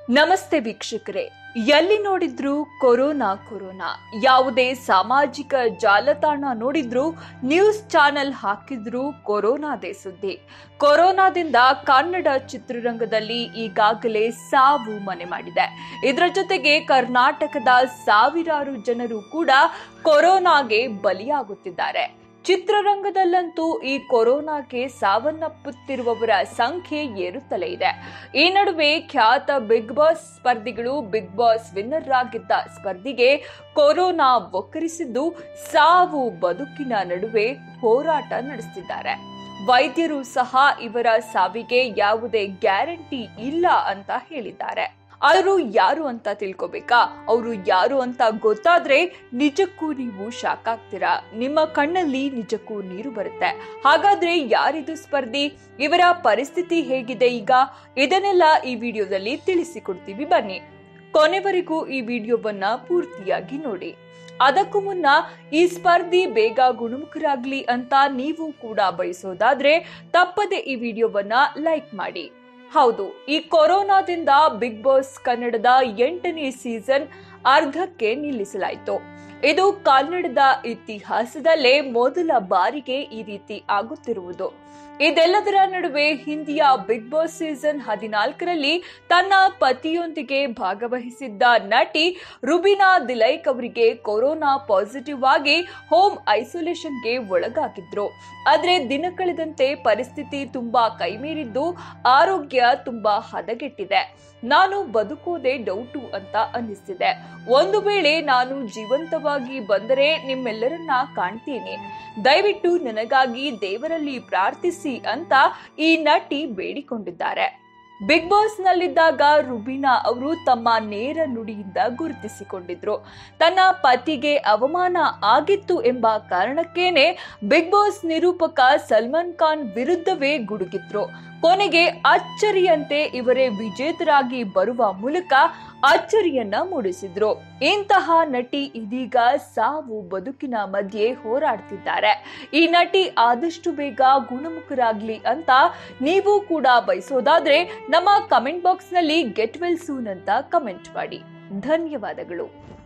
ನಮಸ್ತೆ ವೀಕ್ಷಕರೇ ಎಲ್ಲಿ ನೋಡಿದ್ರು ಕೊರೋನಾ ಕೊರೋನಾ ಯಾವುದೇ ಸಾಮಾಜಿಕ ಜಾಲತಾಣ ನೋಡಿದ್ರು ನ್ಯೂಸ್ ಚಾನೆಲ್ ಹಾಕಿದ್ರು ಕೊರೋನಾದೇ ಸುದ್ದಿ ಕೊರೋನಾದಿಂದ ಕನ್ನಡ ಚಿತ್ರರಂಗದಲ್ಲಿ ಈಗಾಗಲೇ ಸಾವು ಮನೆ ಮಾಡಿದೆ ಇದರ ಜೊತೆಗೆ ಕರ್ನಾಟಕದ ಸಾವಿರಾರು ಜನರು ಕೂಡ ಕೊರೋನಾಗೆ ಬಲಿಯಾಗುತ್ತಿದ್ದಾರೆ ಚಿತ್ರರಂಗದಲ್ಲಂತೂ ಈ ಕೊರೋನಾಗೆ ಸಾವನ್ನಪ್ಪುತ್ತಿರುವವರ ಸಂಖ್ಯೆ ಏರುತ್ತಲೇ ಇದೆ ಈ ನಡುವೆ ಖ್ಯಾತ ಬಿಗ್ ಬಾಸ್ ಸ್ಪರ್ಧಿಗಳು ಬಿಗ್ ಬಾಸ್ ವಿನ್ನರ್ ಆಗಿದ್ದ ಸ್ಪರ್ಧಿಗೆ ಕೊರೋನಾ ಒಕ್ಕರಿಸಿದ್ದು ಸಾವು ಬದುಕಿನ ನಡುವೆ ಹೋರಾಟ ನಡೆಸುತ್ತಿದ್ದಾರೆ ವೈದ್ಯರು ಸಹ ಇವರ ಸಾವಿಗೆ ಯಾವುದೇ ಗ್ಯಾರಂಟಿ ಇಲ್ಲ ಅಂತ ಹೇಳಿದ್ದಾರೆ ಅವರು ಯಾರು ಅಂತ ತಿಳ್ಕೊಬೇಕಾ ಅವರು ಯಾರು ಅಂತ ಗೊತ್ತಾದ್ರೆ ನಿಜಕ್ಕೂ ನೀವು ಶಾಕ್ ಆಗ್ತೀರಾ ನಿಮ್ಮ ಕಣ್ಣಲ್ಲಿ ನಿಜಕ್ಕೂ ನೀರು ಬರುತ್ತೆ ಹಾಗಾದ್ರೆ ಯಾರಿದು ಸ್ಪರ್ಧಿ ಇವರ ಪರಿಸ್ಥಿತಿ ಹೇಗಿದೆ ಈಗ ಇದನ್ನೆಲ್ಲ ಈ ವಿಡಿಯೋದಲ್ಲಿ ತಿಳಿಸಿಕೊಡ್ತೀವಿ ಬನ್ನಿ ಕೊನೆವರೆಗೂ ಈ ವಿಡಿಯೋವನ್ನ ಪೂರ್ತಿಯಾಗಿ ನೋಡಿ ಅದಕ್ಕೂ ಮುನ್ನ ಈ ಸ್ಪರ್ಧಿ ಬೇಗ ಗುಣಮುಖರಾಗ್ಲಿ ಅಂತ ನೀವು ಕೂಡ ಬಯಸೋದಾದ್ರೆ ತಪ್ಪದೆ ಈ ವಿಡಿಯೋವನ್ನ ಲೈಕ್ ಮಾಡಿ ಹೌದು ಈ ಕೊರೋನಾದಿಂದ ಬಿಗ್ ಬಾಸ್ ಕನ್ನಡದ ಎಂಟನೇ ಸೀಸನ್ ಅರ್ಧಕ್ಕೆ ನಿಲ್ಲಿಸಲಾಯಿತು ಇದು ಕನ್ನಡದ ಇತಿಹಾಸದಲ್ಲೇ ಮೊದಲ ಬಾರಿಗೆ ಈ ರೀತಿ ಆಗುತ್ತಿರುವುದು ಇದೆಲ್ಲದರ ನಡುವೆ ಹಿಂದಿಯ ಬಿಗ್ ಬಾಸ್ ಸೀಸನ್ ಹದಿನಾಲ್ಕರಲ್ಲಿ ತನ್ನ ಪತಿಯೊಂದಿಗೆ ಭಾಗವಹಿಸಿದ್ದ ನಟಿ ರುಬಿನಾ ದಿಲೈಕ್ ಅವರಿಗೆ ಕೊರೋನಾ ಪಾಸಿಟಿವ್ ಆಗಿ ಹೋಮ್ ಐಸೋಲೇಷನ್ಗೆ ಒಳಗಾಗಿದ್ರು ಆದ್ರೆ ದಿನ ಕಳೆದಂತೆ ಪರಿಸ್ಥಿತಿ ತುಂಬಾ ಕೈಮೀರಿದ್ದು ಆರೋಗ್ಯ ತುಂಬಾ ಹದಗೆಟ್ಟಿದೆ ನಾನು ಬದುಕೋದೇ ಡೌಟು ಅಂತ ಅನ್ನಿಸ್ತಿದೆ ಒಂದು ವೇಳೆ ನಾನು ಜೀವಂತವಾಗಿ ಬಂದರೆ ನಿಮ್ಮೆಲ್ಲರನ್ನ ಕಾಣ್ತೀನಿ ದಯವಿಟ್ಟು ನನಗಾಗಿ ದೇವರಲ್ಲಿ ಪ್ರಾರ್ಥಿಸಿ ಅಂತ ಈ ನಟಿ ಬೇಡಿಕೊಂಡಿದ್ದಾರೆ ಬಿಗ್ ಬಾಸ್ ನಲ್ಲಿದ್ದಾಗ ರುಬಿನಾ ಅವರು ತಮ್ಮ ನೇರ ನುಡಿಯಿಂದ ಗುರುತಿಸಿಕೊಂಡಿದ್ರು ತನ್ನ ಪತಿಗೆ ಅವಮಾನ ಆಗಿತ್ತು ಎಂಬ ಕಾರಣಕ್ಕೇನೆ ಬಿಗ್ ಬಾಸ್ ನಿರೂಪಕ ಸಲ್ಮಾನ್ ಖಾನ್ ವಿರುದ್ಧವೇ ಗುಡುಗಿದ್ರು ಕೊನೆಗೆ ಅಚ್ಚರಿಯಂತೆ ಇವರೇ ವಿಜೇತರಾಗಿ ಬರುವ ಮೂಲಕ ಅಚ್ಚರಿಯನ್ನ ಮೂಡಿಸಿದ್ರು ಇಂತಹ ನಟಿ ಇದೀಗ ಸಾವು ಬದುಕಿನ ಮಧ್ಯೆ ಹೋರಾಡ್ತಿದ್ದಾರೆ ಈ ನಟಿ ಆದಷ್ಟು ಬೇಗ ಗುಣಮುಖರಾಗ್ಲಿ ಅಂತ ನೀವು ಕೂಡ ಬಯಸೋದಾದ್ರೆ ನಮ್ಮ ಕಮೆಂಟ್ ಬಾಕ್ಸ್ ನಲ್ಲಿ ಗೆಟ್ ವೆಲ್ ಸೂನ್ ಅಂತ ಕಮೆಂಟ್ ಮಾಡಿ ಧನ್ಯವಾದಗಳು